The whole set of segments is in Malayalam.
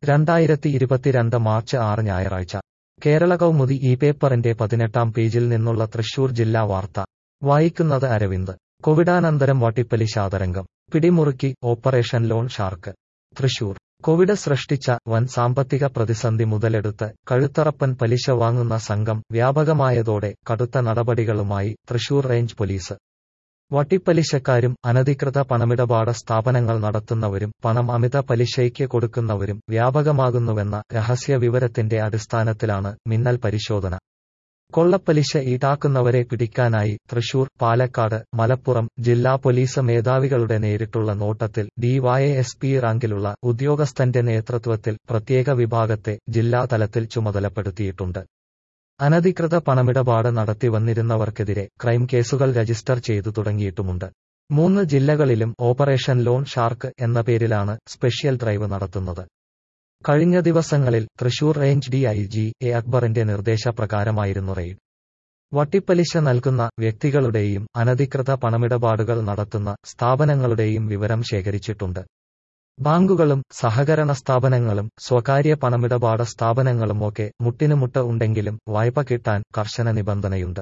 രണ്ടായിരത്തി ഇരുപത്തിരണ്ട് മാർച്ച് ആറ് ഞായറാഴ്ച കേരള കൗമുദി ഈ പേപ്പറിന്റെ പതിനെട്ടാം പേജിൽ നിന്നുള്ള തൃശൂർ ജില്ലാ വാർത്ത വായിക്കുന്നത് അരവിന്ദ് കോവിഡാനന്തരം വട്ടിപ്പലിശാതരംഗം പിടിമുറുക്കി operation loan shark Thrissur Covid സൃഷ്ടിച്ച വൻ സാമ്പത്തിക പ്രതിസന്ധി മുതലെടുത്ത് കഴുത്തറപ്പൻ പലിശ വാങ്ങുന്ന സംഘം വ്യാപകമായതോടെ കടുത്ത നടപടികളുമായി തൃശൂർ റേഞ്ച് പോലീസ് വട്ടിപ്പലിശക്കാരും അനധികൃത പണമിടപാട് സ്ഥാപനങ്ങൾ നടത്തുന്നവരും പണം അമിത പലിശയ്ക്ക് കൊടുക്കുന്നവരും വ്യാപകമാകുന്നുവെന്ന രഹസ്യ വിവരത്തിന്റെ അടിസ്ഥാനത്തിലാണ് മിന്നൽ പരിശോധന കൊള്ളപ്പലിശ ഈടാക്കുന്നവരെ പിടിക്കാനായി തൃശൂർ പാലക്കാട് മലപ്പുറം ജില്ലാ പോലീസ് മേധാവികളുടെ നേരിട്ടുള്ള നോട്ടത്തിൽ ഡിവൈഎസ്പി റാങ്കിലുള്ള ഉദ്യോഗസ്ഥന്റെ നേതൃത്വത്തിൽ പ്രത്യേക വിഭാഗത്തെ ജില്ലാതലത്തിൽ ചുമതലപ്പെടുത്തിയിട്ടുണ്ട് അനധികൃത പണമിടപാട് നടത്തി വന്നിരുന്നവർക്കെതിരെ ക്രൈം കേസുകൾ രജിസ്റ്റർ ചെയ്തു തുടങ്ങിയിട്ടുമുണ്ട് മൂന്ന് ജില്ലകളിലും ഓപ്പറേഷൻ ലോൺ ഷാർക്ക് എന്ന പേരിലാണ് സ്പെഷ്യൽ ഡ്രൈവ് നടത്തുന്നത് കഴിഞ്ഞ ദിവസങ്ങളിൽ Thrissur range D I G A അക്ബറിന്റെ നിർദ്ദേശപ്രകാരമായിരുന്നു റെയ്ഡ് വട്ടിപ്പലിശ നൽകുന്ന വ്യക്തികളുടെയും അനധികൃത പണമിടപാടുകൾ നടത്തുന്ന സ്ഥാപനങ്ങളുടെയും വിവരം ശേഖരിച്ചിട്ടുണ്ട് ബാങ്കുകളും സഹകരണ സ്ഥാപനങ്ങളും സ്വകാര്യ പണമിടപാട് സ്ഥാപനങ്ങളുമൊക്കെ മുട്ടിനുമുട്ട് ഉണ്ടെങ്കിലും വായ്പ കിട്ടാൻ കർശന നിബന്ധനയുണ്ട്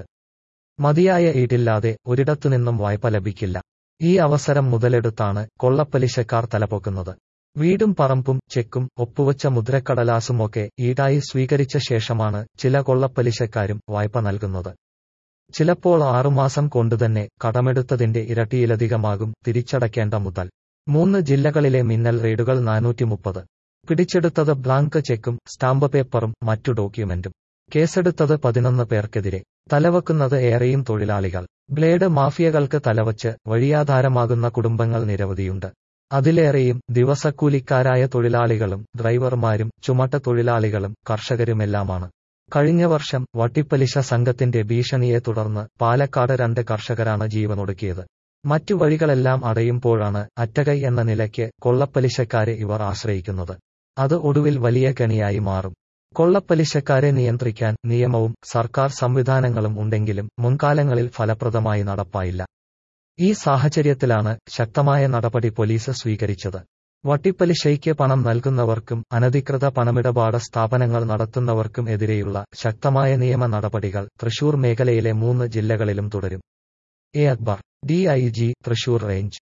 മതിയായ ഈടില്ലാതെ ഒരിടത്തുനിന്നും വായ്പ ലഭിക്കില്ല ഈ അവസരം മുതലെടുത്താണ് കൊള്ളപ്പലിശക്കാർ തലപൊക്കുന്നത് വീടും പറമ്പും ചെക്കും ഒപ്പുവച്ച മുദ്രക്കടലാസുമൊക്കെ ഈടായി സ്വീകരിച്ച ശേഷമാണ് ചില കൊള്ളപ്പലിശക്കാരും വായ്പ നൽകുന്നത് ചിലപ്പോൾ ആറുമാസം കൊണ്ടുതന്നെ കടമെടുത്തതിന്റെ ഇരട്ടിയിലധികമാകും തിരിച്ചടയ്ക്കേണ്ട മുതൽ മൂന്ന് ജില്ലകളിലെ മിന്നൽ റെയ്ഡുകൾ നാനൂറ്റി മുപ്പത് പിടിച്ചെടുത്തത് ബ്ലാങ്ക് ചെക്കും സ്റ്റാമ്പ് പേപ്പറും മറ്റു ഡോക്യുമെന്റും കേസെടുത്തത് പതിനൊന്ന് പേർക്കെതിരെ തലവെക്കുന്നത് ഏറെയും തൊഴിലാളികൾ ബ്ലേഡ് മാഫിയകൾക്ക് തലവച്ച് വഴിയാധാരമാകുന്ന കുടുംബങ്ങൾ നിരവധിയുണ്ട് അതിലേറെയും ദിവസക്കൂലിക്കാരായ തൊഴിലാളികളും ഡ്രൈവർമാരും ചുമട്ട തൊഴിലാളികളും കർഷകരുമെല്ലാമാണ് കഴിഞ്ഞ വർഷം വട്ടിപ്പലിശ സംഘത്തിന്റെ ഭീഷണിയെ തുടർന്ന് പാലക്കാട് രണ്ട് കർഷകരാണ് ജീവനൊടുക്കിയത് മറ്റു വഴികളെല്ലാം അടയുമ്പോഴാണ് അറ്റകൈ എന്ന നിലയ്ക്ക് കൊള്ളപ്പലിശക്കാരെ ഇവർ ആശ്രയിക്കുന്നത് അത് ഒടുവിൽ വലിയ കെണിയായി മാറും കൊള്ളപ്പലിശക്കാരെ നിയന്ത്രിക്കാൻ നിയമവും സർക്കാർ സംവിധാനങ്ങളും ഉണ്ടെങ്കിലും മുൻകാലങ്ങളിൽ ഫലപ്രദമായി നടപ്പായില്ല ഈ സാഹചര്യത്തിലാണ് ശക്തമായ നടപടി പോലീസ് സ്വീകരിച്ചത് വട്ടിപ്പലിശയ്ക്ക് പണം നൽകുന്നവർക്കും അനധികൃത പണമിടപാട് സ്ഥാപനങ്ങൾ നടത്തുന്നവർക്കും എതിരെയുള്ള ശക്തമായ നിയമ നടപടികൾ തൃശൂർ മേഖലയിലെ മൂന്ന് ജില്ലകളിലും തുടരും A Akbar D I G Thrissur range